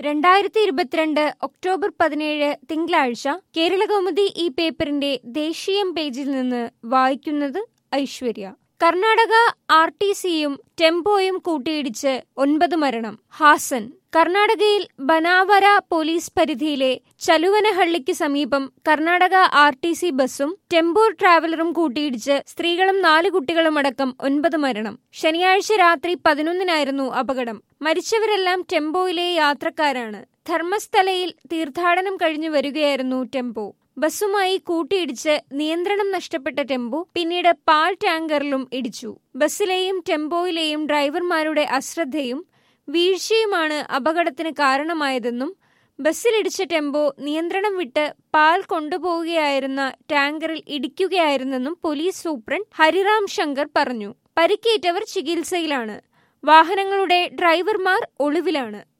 രണ്ടായിരത്തി ഇരുപത്തിരണ്ട് ഒക്ടോബർ പതിനേഴ് തിങ്കളാഴ്ച കേരളകൗമുദി ഈ പേപ്പറിന്റെ ദേശീയം പേജിൽ നിന്ന് വായിക്കുന്നത് ഐശ്വര്യ കർണാടക ആർ ടി സിയും ടെമ്പോയും കൂട്ടിയിടിച്ച് ഒൻപത് മരണം ഹാസൻ കർണാടകയിൽ ബനാവര പോലീസ് പരിധിയിലെ ചലുവനഹള്ളിക്ക് സമീപം കർണാടക ആർ ടി സി ബസ്സും ടെമ്പോ ട്രാവലറും കൂട്ടിയിടിച്ച് സ്ത്രീകളും നാല് കുട്ടികളും അടക്കം ഒൻപത് മരണം ശനിയാഴ്ച രാത്രി പതിനൊന്നിനായിരുന്നു അപകടം മരിച്ചവരെല്ലാം ടെമ്പോയിലെ യാത്രക്കാരാണ് ധർമ്മസ്ഥലയിൽ തീർത്ഥാടനം കഴിഞ്ഞു വരികയായിരുന്നു ടെമ്പോ ബസ്സുമായി കൂട്ടിയിടിച്ച് നിയന്ത്രണം നഷ്ടപ്പെട്ട ടെമ്പോ പിന്നീട് പാൽ ടാങ്കറിലും ഇടിച്ചു ബസ്സിലെയും ടെമ്പോയിലെയും ഡ്രൈവർമാരുടെ അശ്രദ്ധയും വീഴ്ചയുമാണ് അപകടത്തിന് കാരണമായതെന്നും ബസ്സിലിടിച്ച ടെമ്പോ നിയന്ത്രണം വിട്ട് പാൽ കൊണ്ടുപോവുകയായിരുന്ന ടാങ്കറിൽ ഇടിക്കുകയായിരുന്നെന്നും പോലീസ് സൂപ്രണ്ട് ഹരിറാം ശങ്കർ പറഞ്ഞു പരിക്കേറ്റവർ ചികിത്സയിലാണ് വാഹനങ്ങളുടെ ഡ്രൈവർമാർ ഒളിവിലാണ്